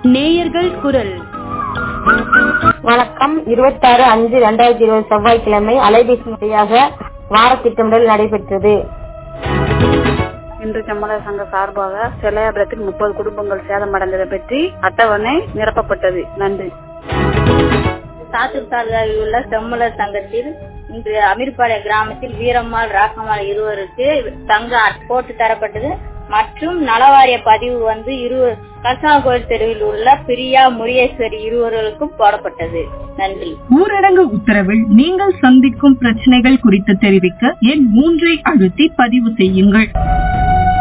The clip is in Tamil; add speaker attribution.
Speaker 1: நேயர்கள் குரல்
Speaker 2: வணக்கம் இருபத்தாறு அஞ்சு ரெண்டாயிரத்தி இருபது செவ்வாய்க்கிழமை அலைபேசி முறையாக வார திட்டமிடல் நடைபெற்றது
Speaker 3: இன்று செம்மலர் சங்க சார்பாக செல்லையாபுரத்தில் முப்பது குடும்பங்கள் சேதமடைந்ததை பற்றி அட்டவணை நிரப்பப்பட்டது நன்றி
Speaker 4: சாத்தூர் தாலுகாவில் உள்ள செம்மலர் சங்கத்தில் இன்று அமீர்பாளைய கிராமத்தில் வீரம்மாள் ராக்கம்மாள் இருவருக்கு தங்க போட்டு தரப்பட்டது மற்றும் நலவாரிய பதிவு வந்து இரு கருசாங்கோயில் தெருவில் உள்ள பிரியா முரியேஸ்வரி இருவர்களுக்கும் போடப்பட்டது நன்றி
Speaker 1: ஊரடங்கு உத்தரவில் நீங்கள் சந்திக்கும் பிரச்சனைகள் குறித்து தெரிவிக்க எண் மூன்றை அழுத்தி பதிவு செய்யுங்கள்